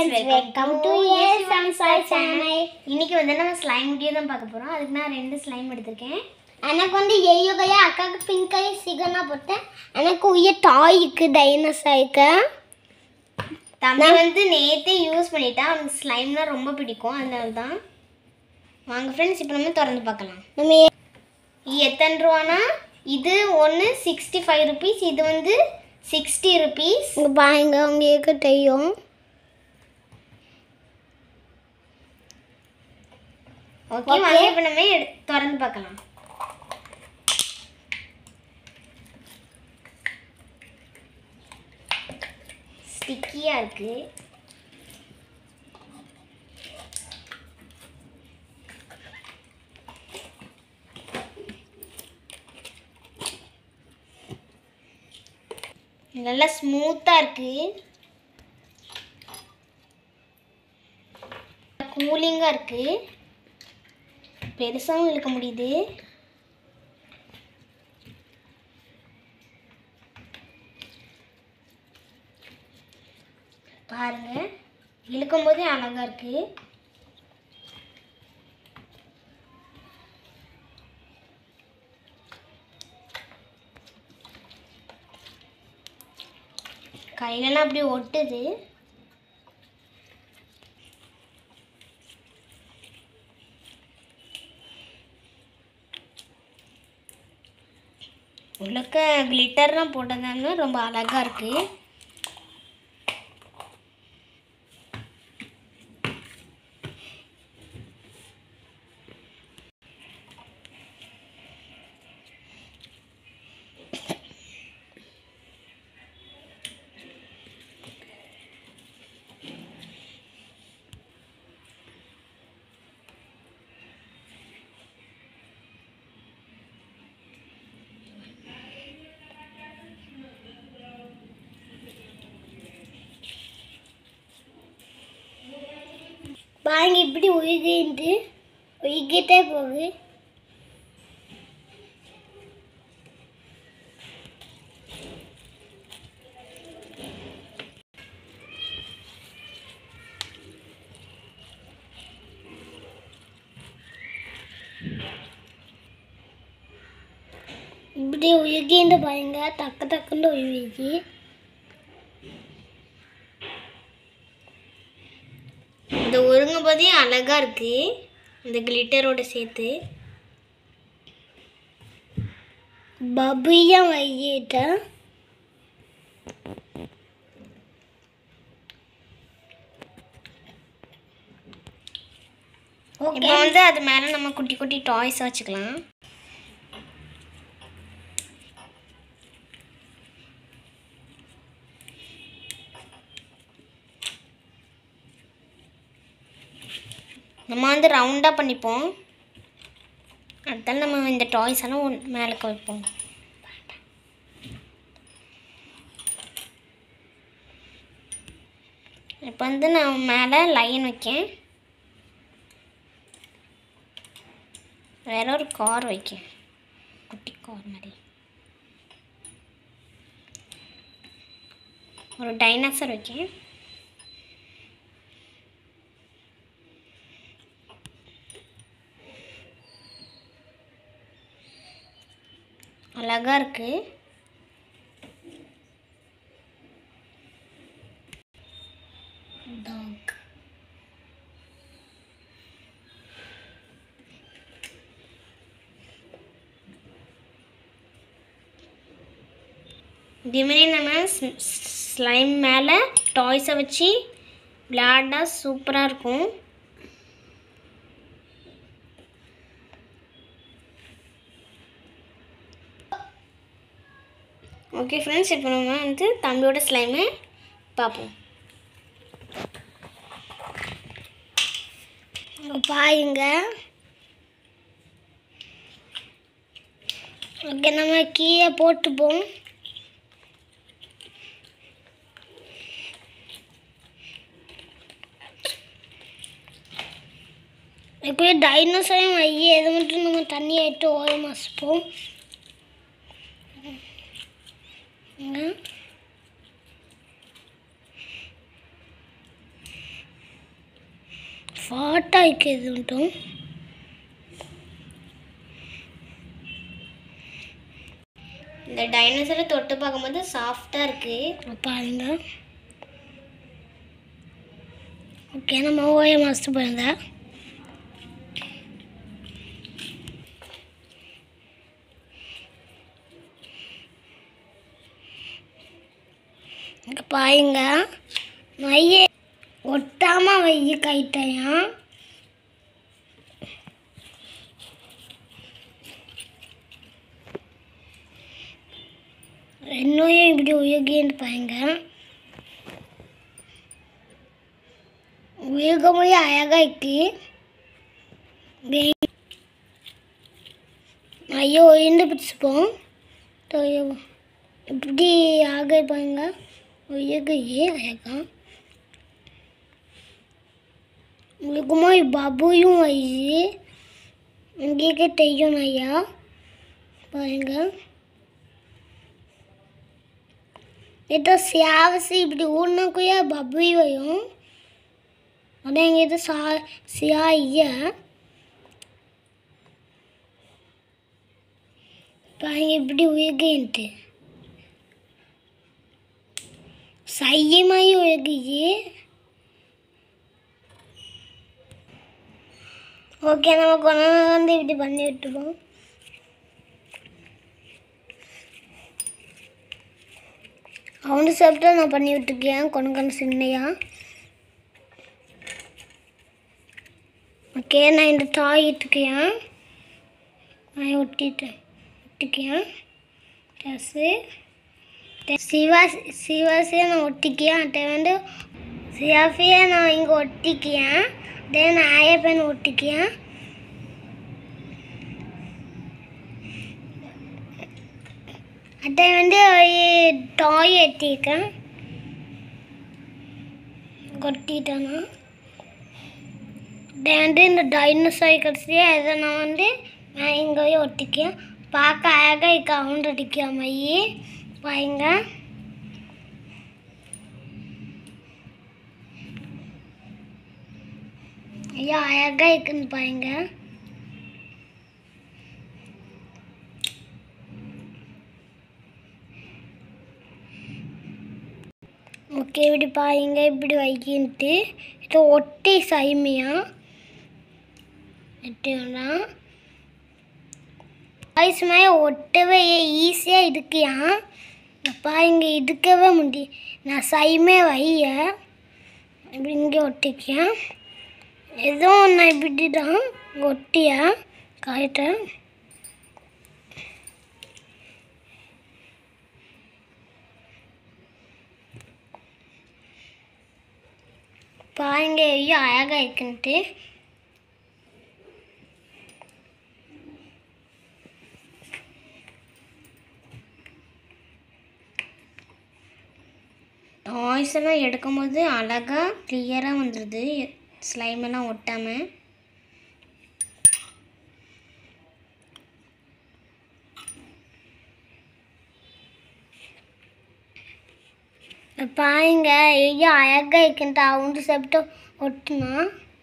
Friends welcome to S சம்சாய் channel இன்னைக்கு வந்து நம்ம ஸ்லைம் வீடியோ தான் பார்க்க போகிறோம் அதுக்கு நான் ரெண்டு ஸ்லைம் எடுத்திருக்கேன் எனக்கு வந்து எய்யோ கையா அக்காவுக்கு பிங்க் கை சிகனா போட்டேன் எனக்கு உய டாய்க்கு டைனோசருக்கு தம்பி வந்து நேற்றே யூஸ் பண்ணிட்டான் அவனுக்கு ஸ்லைம்னா ரொம்ப பிடிக்கும் அதனால தான் வாங்க ஃப்ரெண்ட்ஸ் இப்போ நம்ம திறந்து பார்க்கலாம் நம்ம இது எத்தனை ரூபானா இது ஒன்று சிக்ஸ்டி ஃபைவ் ருபீஸ் இது வந்து சிக்ஸ்டி ருபீஸ் இங்க பாருங்க உங்களுக்கு தெரியும் ஓகே வாங்க இப்போ நம்ம எடு- திறந்து பார்க்கலாம் ஸ்டிக்கியாக இருக்கு நல்லா ஸ்மூத்தாக இருக்கு கூலிங்காக இருக்கு பெருசாகவும் இழுக்க முடியுது பாருங்க இழுக்கும் போதே அழகா இருக்கு கையிலலாம் அப்படியே ஒட்டுது உள்ளக்க கிளிட்டர்லாம் போட்டதாங்க ரொம்ப அழகா இருக்கு பாருங்க இப்படி உயிகிட்டு உயிக்கிட்டே போகுது இப்படி உயிகிட்டு பாருங்க டக்கு டக்குன்னு உயிருக்கு இந்த ஒருங்கும் போதே அழகா இருக்கு இந்த கிளிட்டரோட சேர்த்து பபியா வையிட்டேன் இப்போ வந்து அது மேலே நம்ம குட்டி குட்டி டாய்ஸ் வச்சுக்கலாம் நம்ம வந்து ரவுண்டாக பண்ணிப்போம் அடுத்தால நம்ம இந்த டாய்ஸ் எல்லாம் ஒன் மேலே வைப்போம் இப்போ வந்து நான் மேலே லைன் வைக்கேன் வேற ஒரு கார் வைக்கேன் குட்டி கார் மாதிரி ஒரு டைனாசர் வைக்கேன் அழகா இருக்கு டாக் இதுமாரி நம்ம ஸ்லைம் மேலே டாய்ஸை வச்சு விளையாண்டா சூப்பராக இருக்கும் ஓகே ஃப்ரெண்ட்ஸ் இப்போ நம்ம வந்து தம்பியோட ஸ்லைமை பார்ப்போம் இங்க பாருங்க ஓகே நம்ம கீழே போட்டுப்போம் இப்போ டைனோசரையும் ஐயே இது மட்டும் நம்ம தண்ணி ஆகிட்டு ஓரம் மசிப்போம் இங்க. ஃபாட்டாக இருக்குது மட்டும் இந்த டைனோசரை தொட்டு பார்க்கும்போது சாஃப்டாக இருக்கு பாருங்க ஓகே நம்ம ஓய மாஸ்டர் பாருங்க இங்கே பாருங்க மைய ஒட்டாம வைய கைட்டையா என்னையும் இப்படி உயர்கின்னு பாருங்க உயர்க முடிய அழகா இருக்கு வெய்- ஐயோ உயர்ந்து பிடிச்சிப்போம் தொ- இப்படி ஆக பாருங்க உயர்கையே அழகா உங்களுக்குமா பபுயும் வயசு உங்களுக்கு தெரியும் ஐயா பாருங்க itu siapa sih இப்படி ஊனக்குயா பபுய் வரும் அதான் எங்க இது சா சியா ஐயா பாருங்க இப்படி உயர்கின்ட்டு சையமாயி உயர்கிச்சு ஓகே நம்ம கொஞ்ச நேரம் வந்து இப்படி பண்ணி விட்டுப்போம் அவனு சாப்பிட்டா நான் பண்ணி விட்டுருக்கேன் கொண்டு கொண்டு சின்னையா ஓகே நான் இந்த டாய் இட்டுக்கேன் நான் ஒட்டிட்டேன் ஒட்டிக்கேன் ட்ரெஸ்ஸு சிவா சிவாசியை நான் ஒட்டிக்கேன் அட்டை வந்து சிவாஃபியை நான் இங்கே ஒட்டிக்கேன் தென் ஆயப்பன் ஒட்டிக்கேன் அட்டை வந்து டாய் எட்டியிருக்கேன் கொட்டிட்டேன்னா இதை வந்து இந்த டைனோசர் கடைசியாக இதை நான் வந்து நான் இங்கேயே ஒட்டிக்கேன் பார்க்க அழகாக இருக்க அவன் அடிக்க மையி பாருங்க ஐயா அழகாக இருக்குன்னு பாருங்க ஓகே இப்படி பாருங்க இப்படி வைக்கின்ட்டு இது ஒட்டி சைமையா எட்டியோனா வயசுமாய ஒட்டவே ஈஸியாக இருக்குயா பாருங்க இதுக்கவே முடி நான் சைமே வைய இப்படி இங்கே ஒட்டிக்கேன் ஏதோ நான் இப்படி தான் ஒட்டியா கரெக்டாக பாருங்க ஐயோ அழகாக இருக்குன்ட்டு டாய்ஸ் எல்லாம் எடுக்கும்போது அழகாக கிளியராக வந்துடுது ஸ்லைம் எல்லாம் ஒட்டாமல் பாருங்க ஐயோ அழகாக இருக்குன்ட்டு அவண்டு சாப்பிட்டு ஒட்டுனா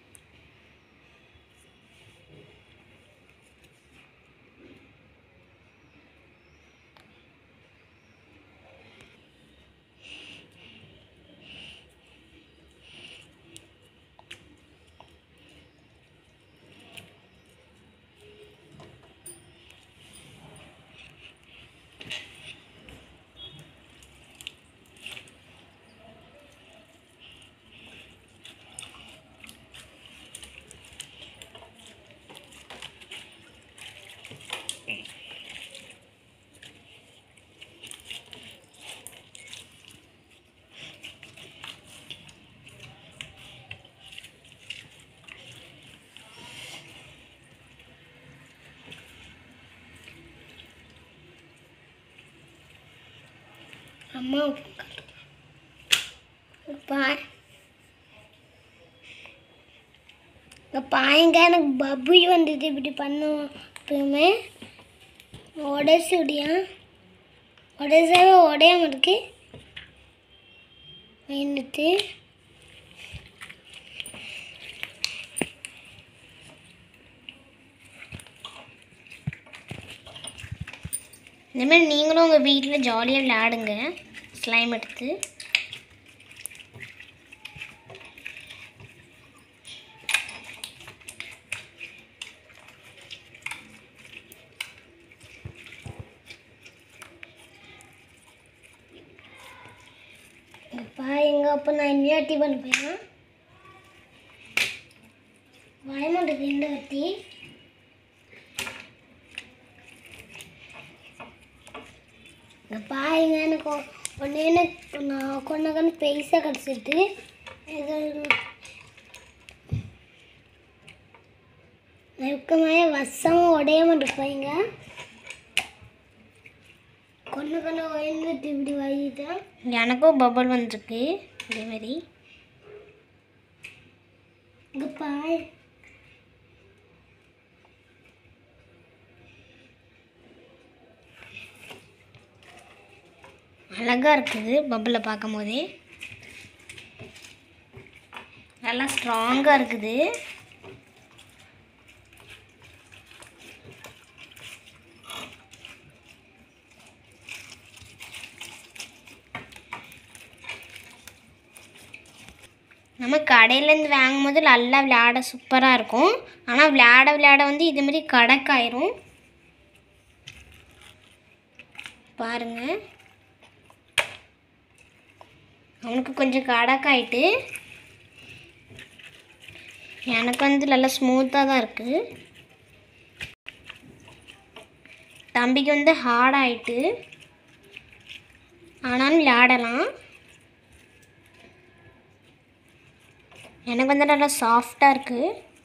அம்மா பா இங்க பாருங்க எனக்கு பபுய் வந்தது இப்படி பண்ணும் எப்பயுமே உடச்சி விடியா உடச்சாவே உடையாம இருக்கு வந்துட்டு இந்த மாதிரி நீங்களும் உங்கள் வீட்டில் ஜாலியாக விளையாடுங்க ஸ்லைம் எடுத்து அப்பா எங்க அப்போ நான் இன்னும் டீ பண்ண போயிடலாம் வயமாட்டுக்கு இந்த வட்டி பாருங்க எனக்கு ஒன்று எனக்கு நான் கொண்ட கண்ணு பெருசாக கிடச்சிட்டு இது நெருக்கமாக வசமாக உடைய மாட்டேங்க கொண்டு கொண்டு உயர்ந்துட்டு இப்படி வழிதான் எனக்கும் பபுள் வந்திருக்கு இதே மாதிரி இங்கே பாரு அழகாக இருக்குது பபுளை பார்க்கும் போதே நல்லா ஸ்ட்ராங்காக இருக்குது நம்ம கடையிலேருந்து வாங்கும் போது நல்லா விளையாட சூப்பராக இருக்கும் ஆனால் விளையாட விளையாட வந்து இது மாதிரி கடக்காயிரும் பாருங்க அவனுக்கு கொஞ்சம் கடக்காயிட்டு எனக்கு வந்து நல்லா ஸ்மூத்தாக தான் இருக்குது தம்பிக்கு வந்து ஹார்ட் ஆயிட்டு ஆனாலும் விளையாடலாம் எனக்கு வந்து நல்லா சாஃப்டாக இருக்குது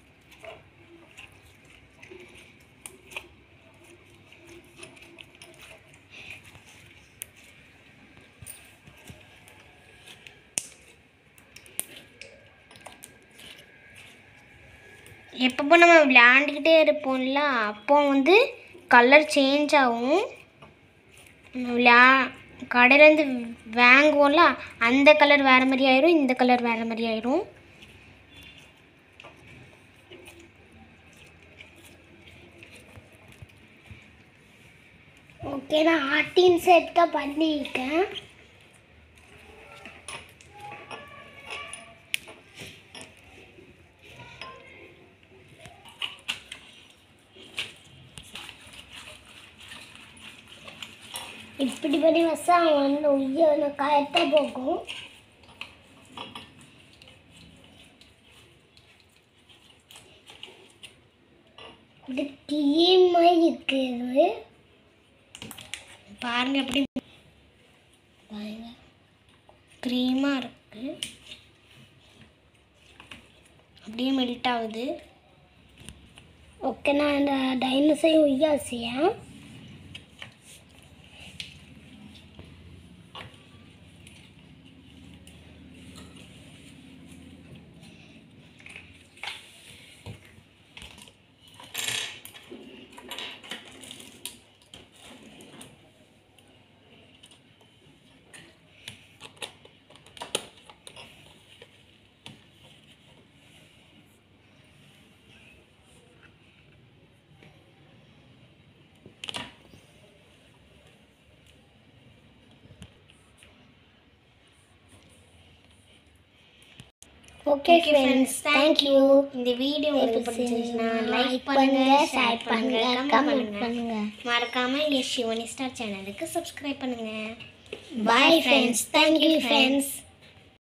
எப்பப்போ நம்ம விளையாண்டுக்கிட்டே இருப்போம்ல அப்போ வந்து கலர் சேஞ்ச் ஆகும் நம்ம விளையா கடையிலேருந்து வாங்குவோம்ல அந்த கலர் வேறு மாதிரி ஆயிரும் இந்த கலர் வேறு மாதிரி ஆயிரும் ஓகே நான் ஆர்டின் செட் தான் பண்ணியிருக்கேன் இப்படி பண்ணி வச்சா அவன் வந்து உயிரை கரெக்டாக போகும் இது டீமாக இருக்குது பாருங்க எப்படி பாருங்க க்ரீமாக இருக்குது அப்படியே மெல்ட் ஆகுது ஓகே நான் இந்த டைனோசரையும் உய்யாசியேன் ஓகே ஃப்ரெண்ட்ஸ் தேங்க்யூ இந்த வீடியோ உங்களுக்கு பிடிச்சிருந்துச்சுன்னா லைக் பண்ணுங்க ஷேர் பண்ணுங்க கமெண்ட் கமெண்ட் பண்ணுங்க பண்ணுங்க மறக்காம எஸ் சிவனி ஸ்டார் சேனலுக்கு சப்ஸ்கிரைப் பண்ணுங்க பாய் ஃப்ரெண்ட்ஸ் தேங்க்யூ ஃப்ரெண்ட்ஸ்